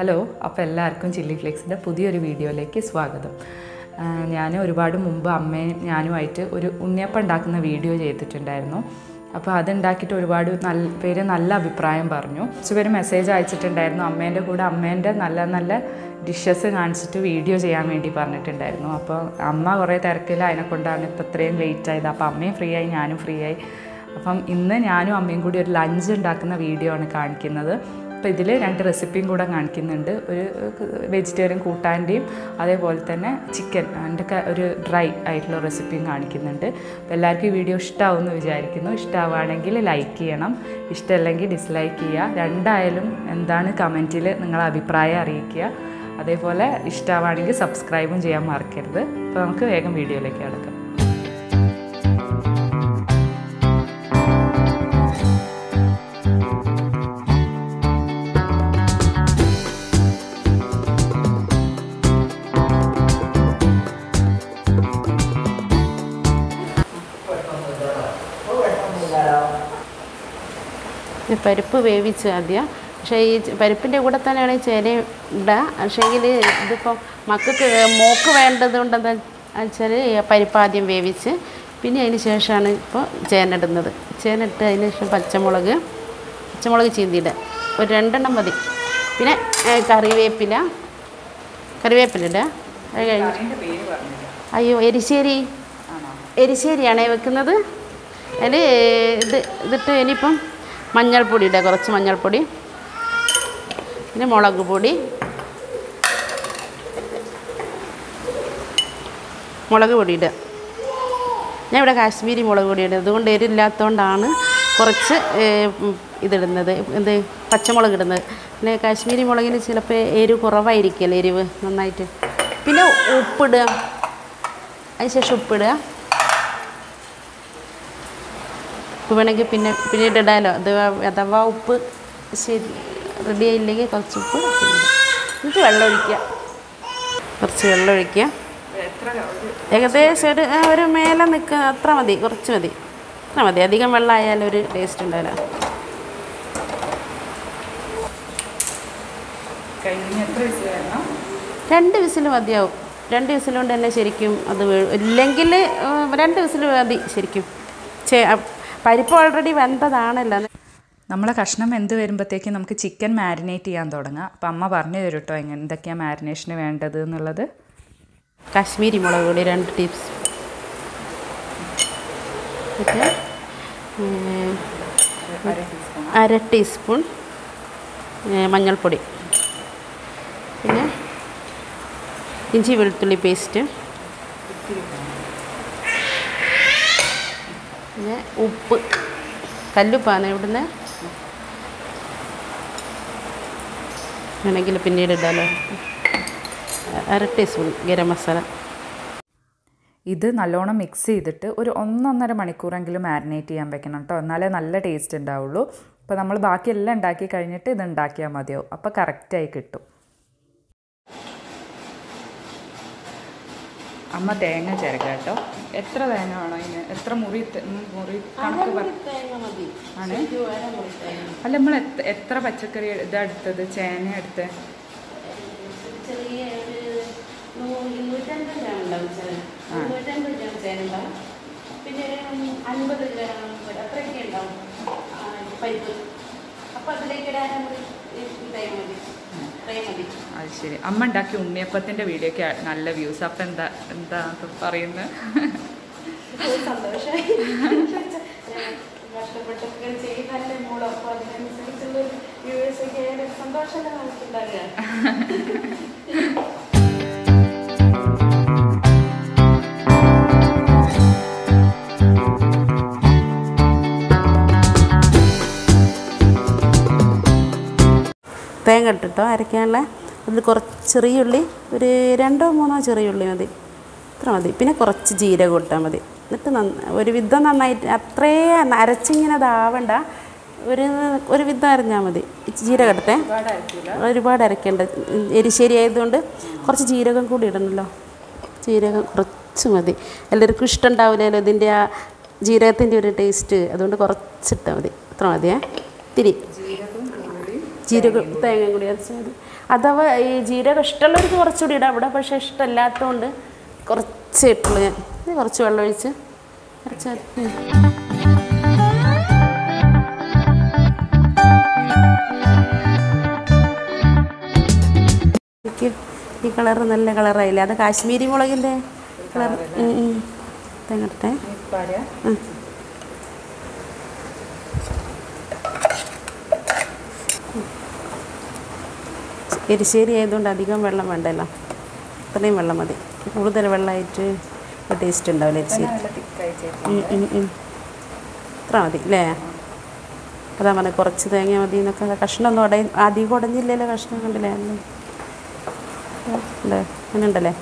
Hello അപ്പോൾ എല്ലാവർക്കും chilli ഫ്ലേക്സിൻ്റെ പുതിയൊരു വീഡിയോയിലേക്ക് സ്വാഗതം ഞാൻ ഒരുപാട് മുമ്പ് അമ്മയും ഞാനുമായിട്ട് ഒരു ഉണ്ണിയപ്പം ഉണ്ടാക്കുന്ന വീഡിയോ ചെയ്തിട്ടുണ്ടായിരുന്നു അപ്പോൾ അതുണ്ടാക്കിയിട്ട് ഒരുപാട് നല്ല പേര് നല്ല അഭിപ്രായം പറഞ്ഞു കുറച്ച് പേര് മെസ്സേജ് അയച്ചിട്ടുണ്ടായിരുന്നു അമ്മേൻ്റെ കൂടെ അമ്മേൻ്റെ നല്ല നല്ല ഡിഷസ് കാണിച്ചിട്ട് വീഡിയോ ചെയ്യാൻ വേണ്ടി പറഞ്ഞിട്ടുണ്ടായിരുന്നു അപ്പോൾ അമ്മ കുറേ തിരക്കില്ല അതിനെ കൊണ്ടാണ് ഇപ്പോൾ ഇത്രയും ലേറ്റ് ആയത് അപ്പോൾ അമ്മയും ഫ്രീ ആയി ഞാനും ഫ്രീ ആയി അപ്പം ഇന്ന് ഞാനും അമ്മയും കൂടി ഒരു ലഞ്ച് ഉണ്ടാക്കുന്ന വീഡിയോ ആണ് കാണിക്കുന്നത് അപ്പോൾ ഇതിൽ രണ്ട് റെസിപ്പിയും കൂടെ കാണിക്കുന്നുണ്ട് ഒരു വെജിറ്റേറിയൻ കൂട്ടാൻ്റെയും അതേപോലെ തന്നെ ചിക്കൻ അതിൻ്റെ ഒക്കെ ഒരു ഡ്രൈ ആയിട്ടുള്ള റെസിപ്പിയും കാണിക്കുന്നുണ്ട് അപ്പോൾ എല്ലാവർക്കും ഈ വീഡിയോ ഇഷ്ടമാവുമെന്ന് വിചാരിക്കുന്നു ഇഷ്ടമാവുകയാണെങ്കിൽ ലൈക്ക് ചെയ്യണം ഇഷ്ടമല്ലെങ്കിൽ ഡിസ്ലൈക്ക് ചെയ്യുക രണ്ടായാലും എന്താണ് കമൻറ്റിൽ നിങ്ങളെ അഭിപ്രായം അറിയിക്കുക അതേപോലെ ഇഷ്ടമാവുകയാണെങ്കിൽ സബ്സ്ക്രൈബും ചെയ്യാൻ മറക്കരുത് അപ്പോൾ നമുക്ക് വേഗം വീഡിയോയിലേക്ക് കിടക്കാം ഈ പരിപ്പ് വേവിച്ച് ആദ്യം പക്ഷേ ഈ പരിപ്പിൻ്റെ കൂടെ തന്നെയാണ് ഈ ചേന ഇടുക പക്ഷേങ്കിൽ ഇതിപ്പം മക്കൾക്ക് മോക്ക് വേണ്ടത് കൊണ്ട് എന്താ വെച്ചാൽ പരിപ്പ് ആദ്യം വേവിച്ച് പിന്നെ അതിന് ശേഷമാണ് ഇപ്പോൾ ചേന ഇടുന്നത് ചേന ഇട്ട് അതിന് ശേഷം പച്ചമുളക് പച്ചമുളക് ചീന്തിയിടുക ഒരു രണ്ടെണ്ണം മതി പിന്നെ ഏ, കറിവേപ്പില കറിവേപ്പില ഇടുക അത് കഴിഞ്ഞ് അയ്യോ എരിശ്ശേരി എരിശ്ശേരിയാണേ വെക്കുന്നത് അതിൽ ഇത് ഇതിട്ട് ഇനിയിപ്പം മഞ്ഞൾപ്പൊടി ഇടുക കുറച്ച് മഞ്ഞൾപ്പൊടി പിന്നെ മുളക് പൊടി മുളക് പൊടി ഇടുക ഞാൻ ഇവിടെ കാശ്മീരി മുളക് പൊടി ഇടുക അതുകൊണ്ട് എരില്ലാത്തതുകൊണ്ടാണ് കുറച്ച് ഏ, ഉം, ഇതിടുന്നത് എന്ത് പച്ചമുളക് ഇടുന്നത് പിന്നെ കാശ്മീരി മുളകിന് ചിലപ്പോൾ എരിവ് കുറവായിരിക്കുമല്ലോ എരിവ് നന്നായിട്ട് പിന്നെ ഉപ്പിടുക അതിന് ശേഷം ഉപ്പിടുക ഉപ്പ് വേണമെങ്കിൽ പിന്നെ പിന്നീട് ഇടാമല്ലോ അത് അഥവാ ഉപ്പ് ശരി റെഡി ആയില്ലെങ്കിൽ കുറച്ച് ഉപ്പ് പിന്നെ ഇടുക. എന്നിട്ട് വെള്ളം ഒഴിക്കുക കുറച്ച് വെള്ളം ഒഴിക്കുക ഏകദേശം ഒരു ആ, ഒരു മേലെ നിൽക്കുക അത്ര മതി കുറച്ച് മതി അത്ര മതി അധികം വെള്ളം ആയാലും ഒരു ടേസ്റ്റ് ഉണ്ടാവില്ല കഴിഞ്ഞ എത്ര വിസിൽ വേണം രണ്ട് വിസിൽ മതിയാവും രണ്ട് വിസിൽ കൊണ്ട് തന്നെ ശരിക്കും അത് വേ- ഇല്ലെങ്കിൽ ആ, രണ്ട് വിസിൽ മതി ശരിക്കും ചേ ആ, പരിപ്പ് ഓൾറെഡി വെന്തതാണല്ലോ നമ്മളെ കഷ്ണം എന്ത് വരുമ്പോഴത്തേക്കും നമുക്ക് ചിക്കൻ മാരിനേറ്റ് ചെയ്യാൻ തുടങ്ങാം അപ്പം അമ്മ പറഞ്ഞു തരും കേട്ടോ എങ്ങനെ എന്തൊക്കെയാണ് മാരിനേഷന് വേണ്ടത് എന്നുള്ളത് കാശ്മീരി മുളക് പൊടി രണ്ട് ടീപ്സ് പിന്നെ ഉം, അര ടീസ്പൂൺ ഏ, മഞ്ഞൾപ്പൊടി പിന്നെ ഇഞ്ചി വെളുത്തുള്ളി പേസ്റ്റ് പിന്നെ ഉപ്പ് കല്ലുപ്പാണ് ഇവിടുന്ന് വേണമെങ്കിൽ പിന്നീട് ഇടാലോ അര ടീസ്പൂൺ ഗരം മസാല ഇത് നല്ലോണം മിക്സ് ചെയ്തിട്ട് ഒരു ഒന്നൊന്നര മണിക്കൂറെങ്കിലും മാരിനേറ്റ് ചെയ്യാൻ വെക്കണം കേട്ടോ എന്നാലേ നല്ല ടേസ്റ്റ് ഉണ്ടാവുള്ളൂ അപ്പോൾ നമ്മൾ ബാക്കിയെല്ലാം ഉണ്ടാക്കി കഴിഞ്ഞിട്ട് ഇത് ഉണ്ടാക്കിയാൽ മതിയാവും അപ്പോൾ കറക്റ്റായി കിട്ടും അമ്മ തേങ്ങ ചിരക കേട്ടോ എത്ര തേങ്ങ വേണോ അതിന് എത്ര മുറി തെ- ഉം, മുറി കണക്ക് പറ ആണ് അല്ല നമ്മൾ എത്ര എത്ര പച്ചക്കറി ഇതാ എടുത്തത് ചേന എടുത്തത് ചെറിയ ഒരു നൂ- ഇരുന്നൂറ്റൻപത് ഗ്രാം ഉണ്ടാവും ചേന. ഇരുന്നൂറ്റൻപത് ഗ്രാം ചേന ഉണ്ടാവും. പിന്നെ ഒരു അൻപത് ഗ്രാം അത്രയൊക്കെ ഉണ്ടാവും ആ, പരിപ്പ് അപ്പോൾ അതിലേക്ക് ഇടാൻ നമ്മൾ ഇതായി മതി ഇത്രയും മതി അത് ശരി അമ്മ ഉണ്ടാക്കിയ ഉണ്ണിയപ്പത്തിൻ്റെ വീഡിയോക്ക് നല്ല വ്യൂസ് അപ്പം എന്താ എന്താ പറയുന്നത് സന്തോഷമായി കഷ്ടപ്പെട്ടൊക്കെ ചെയ്തല്ലേ മോള് അപ്പോൾ അതിനനുസരിച്ചുള്ള വ്യൂവേഴ്സൊക്കെ ആയാലും സന്തോഷമല്ലേ നമുക്കുണ്ടാകുക തേങ്ങ ഇട്ടിട്ടോ അരയ്ക്കാനുള്ള അതിൽ കുറച്ച് ചെറിയുള്ളി ഒരു രണ്ടോ മൂന്നോ ചെറിയുള്ളി മതി ഇത്ര മതി പിന്നെ കുറച്ച് ജീരകം ഇട്ടാൽ മതി എന്നിട്ട് നന്ന ഒരു വിധം നന്നായിട്ട് അത്രേ അരച്ചിങ്ങനെ ഇതാവണ്ട ഒരു ഒരു വിധം അരഞ്ഞാൽ മതി ജീരകം ഇടട്ടെ ഒരുപാട് അരക്കേണ്ട എരിശ്ശേരി ആയതുകൊണ്ട് കുറച്ച് ജീരകം കൂടി ഇടണമല്ലോ ജീരകം കുറച്ച് മതി എല്ലാവർക്കും ഇഷ്ടം ഉണ്ടാവില്ലല്ലോ ഇതിൻ്റെ ആ ജീരകത്തിൻ്റെ ഒരു ടേസ്റ്റ് അതുകൊണ്ട് കുറച്ചിട്ടാൽ മതി അത്ര മതിയേ തിരി ജീരകം തേങ്ങയും കൂടി അരച്ചാൽ മതി അഥവാ ഈ ജീരകം ഇഷ്ടമുള്ളവർക്ക് കുറച്ചുകൂടി ഇടാം ഇവിടെ പക്ഷേ ഇഷ്ടമില്ലാത്തതുകൊണ്ട് കുറച്ച് ഇട്ടുള്ളൂ ഞാൻ ഇത് കുറച്ച് വെള്ളം ഒഴിച്ച് കുറച്ച് ഉം. എനിക്ക് ഈ കളർ നല്ല കളറായില്ലേ അത് കാശ്മീരി മുളകിൻ്റെ കളർ തെങ്ങട്ടെ ഉം. എരിശ്ശേരി ആയതുകൊണ്ട് അധികം വെള്ളം വേണ്ടല്ലോ അത്രയും വെള്ളം മതി കൂടുതൽ വെള്ളമായിട്ട് ടേസ്റ്റ് ഉണ്ടാവില്ല എരിശ്ശേരി ഉം, ഉം, ഉം. ഇത്ര മതി അല്ലേ അതാ പറഞ്ഞത് കുറച്ച് തേങ്ങ മതി എന്നൊക്കെ കഷ്ണമൊന്നും ഉടയും അധികം ഉടഞ്ഞില്ലല്ലോ കഷ്ണം കണ്ടില്ലേ അല്ലേ അല്ലേ അങ്ങനെ ഉണ്ടല്ലേ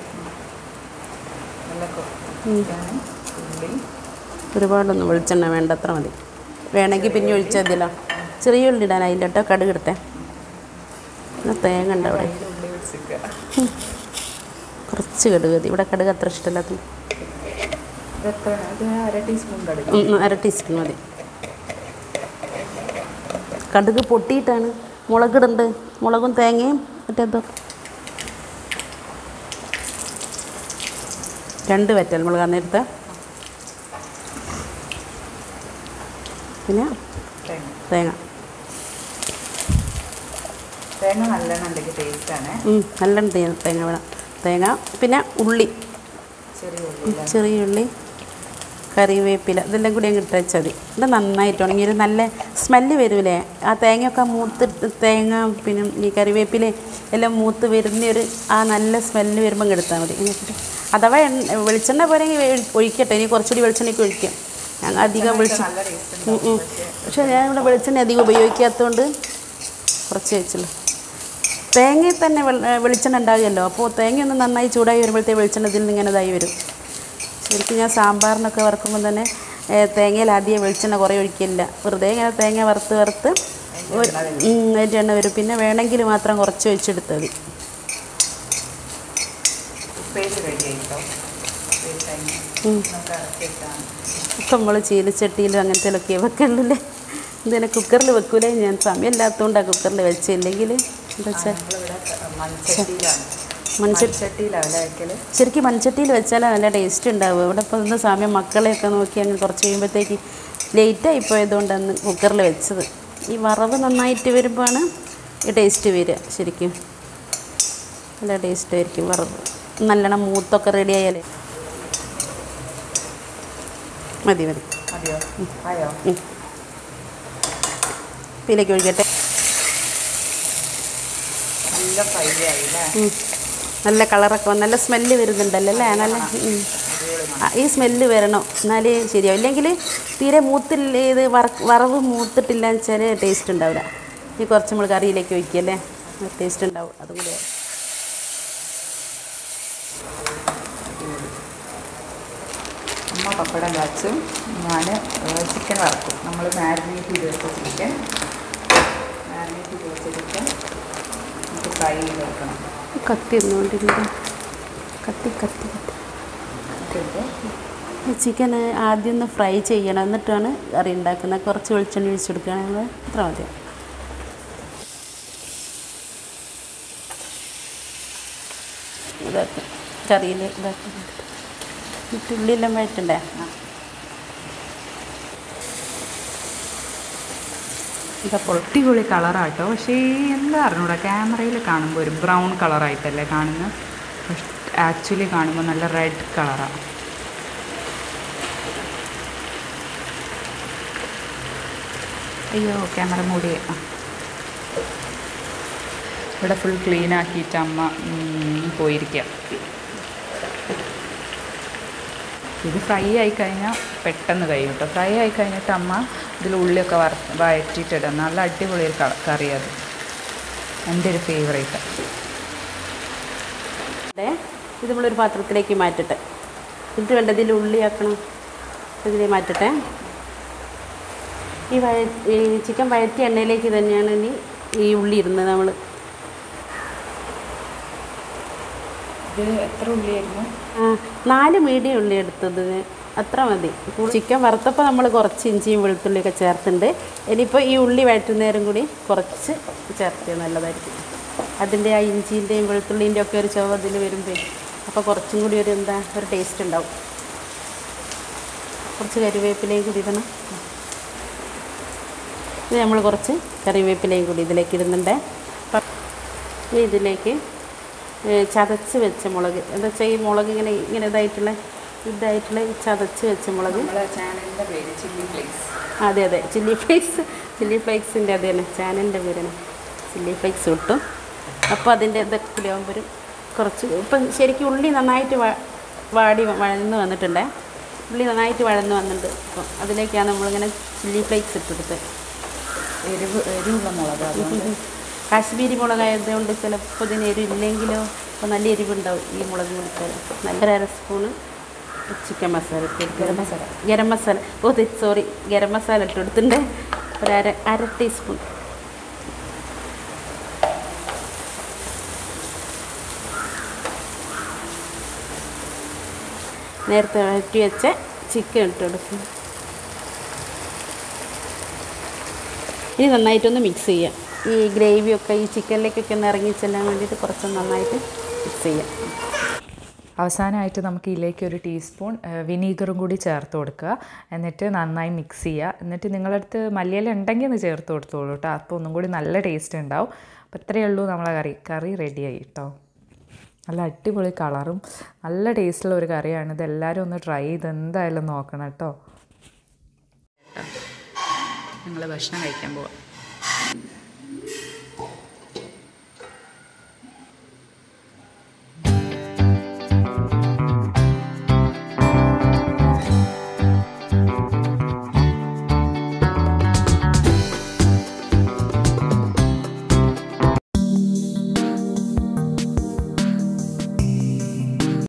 ഒരുപാടൊന്നും വെളിച്ചെണ്ണ വേണ്ട അത്ര മതി വേണമെങ്കിൽ പിന്നെ ഒഴിച്ചാൽ മതിയല്ലോ ചെറിയ ഉള്ളി ഇടാൻ അതിൻ്റെ കേട്ടോ കടുക് ഇടട്ടെ പിന്നെ തേങ്ങ ഉണ്ട് അവിടെ ഉം. കുറച്ച് കടുക് മതി ഇവിടെ കടുക് അത്ര ഇഷ്ടമല്ലാത്ത അര ടീസ്പൂൺ കടുക് ഉം, ഉം, അര ടീസ്പൂൺ മതി കടുക് പൊട്ടിയിട്ടാണ് മുളകിടുണ്ട് മുളകും തേങ്ങയും മറ്റേതോ രണ്ട് വറ്റൽ മുളക് അന്നേരത്തെ പിന്നെ തേങ്ങ തേങ്ങ തേങ്ങ നല്ലോണം ഉണ്ടെങ്കിൽ ടേസ്റ്റാണ് ഉം, നല്ല തേ- തേങ്ങ വേണം തേങ്ങ പിന്നെ ഉള്ളി ചെറിയ ഉള്ളി ചെറിയ ഉള്ളി കറിവേപ്പില ഇതെല്ലാം കൂടി അങ്ങ് ഇട്ട് വെച്ചാൽ മതി ഇത് നന്നായിട്ട് ഉണങ്ങി ഒരു നല്ല സ്മെല്ല് വരൂലേ ആ തേങ്ങയൊക്കെ മൂത്ത് തേങ്ങ പിന്നെ ഈ കറിവേപ്പില എല്ലാം മൂത്ത് വരുന്ന ഒരു ആ നല്ല സ്മെല്ല് വരുമ്പോൾ അങ്ങ് എടുത്താൽ മതി എന്നിട്ട് അഥവാ എണ്ണ വെളിച്ചെണ്ണ പോരെങ്കിൽ ഒഴിക്കട്ടെ ഇനി കുറച്ചുകൂടി വെളിച്ചെണ്ണയ്ക്ക് ഒഴിക്കാം ഞങ്ങൾ അധികം വെളിച്ചെണ്ണ നല്ല ടേസ്റ്റ് ഉം, ഉം. പക്ഷേ ഞാനിവിടെ വെളിച്ചെണ്ണ അധികം ഉപയോഗിക്കാത്തതുകൊണ്ട് കുറച്ച് വെച്ചുള്ളൂ തേങ്ങയിൽ തന്നെ വെള്ള- ഏ, വെളിച്ചെണ്ണ ഉണ്ടാകുമല്ലോ അപ്പോൾ തേങ്ങ ഒന്ന് നന്നായി ചൂടായി വരുമ്പോഴത്തേ വെളിച്ചെണ്ണ ഇതിൽ നിന്ന് ഇങ്ങനെ ഇതായി വരും ശരിക്കും ഞാൻ സാമ്പാറിനൊക്കെ വറുക്കുമ്പോൾ തന്നെ ഏ, തേങ്ങയിൽ ആദ്യം വെളിച്ചെണ്ണ കുറേ ഒഴിക്കില്ല വെറുതെ ഇങ്ങനെ തേങ്ങ വറുത്ത് വറുത്ത് ഒരു- ഉം, അതിൻ്റെ എണ്ണ വരും പിന്നെ വേണമെങ്കിൽ മാത്രം കുറച്ച് ഒഴിച്ചെടുത്താൽ മതി ഉപ്പേരി റെഡി ആയിട്ടോ ഉപ്പേരി കഴിഞ്ഞ് ഉം. നമുക്ക് ഇറക്കി വെച്ചാണ് ഇപ്പം നമ്മൾ ചീലച്ചട്ടിയിലും അങ്ങനത്തേലൊക്കെ വെക്കലുള്ളേ ഇതിനെ കുക്കറിൽ വെക്കൂലേ ഞാൻ സമയമില്ലാത്തതുകൊണ്ടാണ് കുക്കറിൽ വെച്ചില്ലെങ്കിൽ എന്താ വെച്ചാൽ നമ്മളിവിടെ മൺചട്ടിയിലാണ് മൺചട്ടി മൺചട്ടിയിലാണ് വയ്ക്കൽ ശരിക്കും മൺചട്ടിയിൽ വെച്ചാലാണ് നല്ല ടേസ്റ്റ് ഉണ്ടാവുക ഇവിടെ ഇപ്പോൾ ഇന്ന് സമയം മക്കളെയൊക്കെ നോക്കി അങ്ങ് കുറച്ച് കഴിയുമ്പോഴത്തേക്ക് ലേറ്റായി പോയതുകൊണ്ട് അന്ന് കുക്കറിൽ വെച്ചത് ഈ വറവ് നന്നായിട്ട് വരുമ്പോഴാണ് ഈ ടേസ്റ്റ് വരിക ശരിക്കും നല്ല ടേസ്റ്റ് ആയിരിക്കും വറവ് നല്ലോണം മൂത്തൊക്കെ റെഡി ആയാലേ മതി മതി മതിയോ ആയോ ഇതിലേക്ക് ഒഴിക്കട്ടെ നല്ല ഫ്രൈ ആയി അല്ലേ ഉം. നല്ല കളറൊക്കെ വന്ന് നല്ല സ്മെല്ല് വരുന്നുണ്ടല്ലോ അല്ലേ നല്ല ഉം. ആ, ഈ സ്മെല്ല് വരണം എന്നാലേ ശരിയാവും ഇല്ലെങ്കിൽ തീരെ മൂത്തില്ല ഇത് വറ വറവ് മൂത്തിട്ടില്ല എന്ന് വെച്ചാൽ ടേസ്റ്റ് ഉണ്ടാവില്ല ഈ കുറച്ച് നമ്മൾ കറിയിലേക്ക് ഒഴിക്കല്ലേ ടേസ്റ്റ് ഉണ്ടാവും അതും കൂടെ അമ്മ പപ്പടം കാച്ചും ഞാൻ ചിക്കൻ വറക്കും നമ്മൾ മാരിനേറ്റ് ചെയ്ത് വെച്ച ചിക്കൻ മാരിനേറ്റ് ചെയ്ത് വെച്ച ചിക്കൻ നമുക്ക് ഫ്രൈ ചെയ്ത് വെക്കണം കത്തി ഒന്നുകൊണ്ടിരുന്നു കത്തി കത്തി എന്നിട്ട് ചിക്കൻ ആദ്യം ഒന്ന് ഫ്രൈ ചെയ്യണം എന്നിട്ടാണ് കറി ഉണ്ടാക്കുന്നത് കുറച്ച് വെളിച്ചെണ്ണ ഒഴിച്ച് കൊടുക്കുകയാണെങ്കിൽ അത്ര മതി ഇതാക്കി കറിയിൽ ഇതാക്കി എന്നിട്ട് ഉള്ളിയെല്ലാം വഴറ്റണ്ടേ ഇതപ്പോൾ അടിപൊളി കളറാട്ടോ പക്ഷേ എന്താ അറിഞ്ഞൂടാ ക്യാമറയിൽ കാണുമ്പോൾ ഒരു ബ്രൗൺ കളറായിട്ടല്ലേ കാണുന്നത് ആക്ച്വലി കാണുമ്പോൾ നല്ല റെഡ് കളറാണ് അയ്യോ ക്യാമറ മൂടി ആ. ഇവിടെ ഫുൾ ക്ലീൻ ആക്കിയിട്ട് അമ്മ ഉം, പോയിരിക്കുക ഇത് ഫ്രൈ ആയി കഴിഞ്ഞാൽ പെട്ടെന്ന് കഴിയും കേട്ടോ ഫ്രൈ ആയി കഴിഞ്ഞിട്ട് അമ്മ ഇതിൽ ഉള്ളിയൊക്കെ വറ വഴറ്റിയിട്ടിടും നല്ല അടിപൊളി ഒരു ക- കറി അത് എൻ്റെ ഒരു ഫേവറേറ്റ് ഇവിടെ ഇത് നമ്മളൊരു പാത്രത്തിലേക്ക് മാറ്റട്ടെ എന്നിട്ട് വേണ്ട ഇതിൽ ഉള്ളി ആക്കണം ഇതിൽ മാറ്റട്ടെ ഈ വഴ ഈ ചിക്കൻ വഴറ്റിയ എണ്ണയിലേക്ക് തന്നെയാണ് ഇനി ഈ ഉള്ളി ഇടുന്നത് നമ്മൾ ഇത് എത്ര ഉള്ളിയായിരുന്നു ആ, നാല് മീഡിയം ഉള്ളി എടുത്തത് അത്ര മതി ചിക്കൻ വറുത്തപ്പോൾ നമ്മൾ കുറച്ച് ഇഞ്ചിയും വെളുത്തുള്ളിയൊക്കെ ചേർത്തിട്ടുണ്ട് ഇനിയിപ്പോൾ ഈ ഉള്ളി വഴറ്റുന്നേരം കൂടി കുറച്ച് ചേർത്ത് നല്ലതായിരിക്കും അതിൻ്റെ ആ ഇഞ്ചിൻ്റെയും വെളുത്തുള്ളിൻ്റെയും ഒക്കെ ഒരു ചുവ ഇതിൽ വരുമ്പോൾ അപ്പോൾ കുറച്ചും കൂടി ഒരു എന്താ ഒരു ടേസ്റ്റ് ഉണ്ടാവും കുറച്ച് കറിവേപ്പിലയും കൂടി ഇടണം ഇത് നമ്മൾ കുറച്ച് കറിവേപ്പിലയും കൂടി ഇതിലേക്ക് ഇടുന്നുണ്ട് അപ്പം ഇനി ഇതിലേക്ക് ഏ, ചതച്ച് വെച്ച മുളക് എന്താ വെച്ചാൽ ഈ മുളക് ഇങ്ങനെ ഇങ്ങനെ ഇതായിട്ടുള്ള ഇതായിട്ടുള്ള ഈ ചതച്ച് വെച്ച മുളക് നമ്മുടെ ചാനലിൻ്റെ പേര് ചില്ലി ഫ്ലേക്സ് അതെ അതെ ചില്ലി ഫ്ലേക്സ് ചില്ലി ഫ്ലേക്സിൻ്റെ അത് തന്നെ ചാനലിൻ്റെ പേരാണ് ചില്ലി ഫ്ലേക്സ് കിട്ടും അപ്പോൾ അതിൻ്റെ ഇതൊക്കെ ആകുമ്പോൾ ഒരു കുറച്ച് ഇപ്പം ശരിക്കും ഉള്ളി നന്നായിട്ട് വ- വാടി വ- വഴന്ന് വന്നിട്ടുണ്ട് ഉള്ളി നന്നായിട്ട് വഴന്ന് വന്നിട്ടുണ്ട് അപ്പം അതിലേക്കാണ് നമ്മളിങ്ങനെ ചില്ലി ഫ്ലേക്സ് ഇട്ടെടുത്തത് എരിവ് എരിവുള്ള മുളക് അതുകൊണ്ട് കാശ്മീരി മുളകായതുകൊണ്ട് ചിലപ്പോൾ ഇതിന് എരിവില്ലെങ്കിലോ അപ്പോൾ നല്ല എരിവുണ്ടാവും ഈ മുളക് കൊടുത്താൽ നല്ല അര സ്പൂണ് ചിക്കൻ മസാല ഇട്ട് ഗരം മസാല. ഗരം മസാല ഓ സോറി ഗരം മസാല ഇട്ട് കൊടുത്തിട്ടുണ്ട് ഒരു അര അര ടീസ്പൂൺ നേരത്തെ വഴറ്റി വെച്ച ചിക്കൻ ഇട്ട് കൊടുക്കും ഇനി നന്നായിട്ടൊന്ന് മിക്സ് ചെയ്യാം ഈ ഗ്രേവിയൊക്കെ ഈ ചിക്കനിലേക്കൊക്കെ ഒന്ന് ഇറങ്ങി ചെല്ലാൻ വേണ്ടിയിട്ട് കുറച്ച് നന്നായിട്ട് മിക്സ് ചെയ്യാം അവസാനമായിട്ട് നമുക്ക് ഇതിലേക്ക് ഒരു ടീസ്പൂൺ വിനീഗറും കൂടി ചേർത്ത് കൊടുക്കുക എന്നിട്ട് നന്നായി മിക്സ് ചെയ്യുക എന്നിട്ട് നിങ്ങളുടെ അടുത്ത് മല്ലിയില ഉണ്ടെങ്കിൽ ഒന്ന് ചേർത്ത് കൊടുത്തോളൂ കേട്ടോ അപ്പോൾ ഒന്നും കൂടി നല്ല ടേസ്റ്റ് ഉണ്ടാവും അപ്പോൾ ഇത്രയേ ഉള്ളൂ നമ്മളെ കറി കറി റെഡിയായി കേട്ടോ നല്ല അടിപൊളി കളറും നല്ല ടേസ്റ്റുള്ള ഒരു കറിയാണ് ഇത് എല്ലാവരും ഒന്ന് ട്രൈ ചെയ്ത് എന്തായാലും നോക്കണം കേട്ടോ ഞങ്ങൾ ഭക്ഷണം കഴിക്കാൻ പോവാം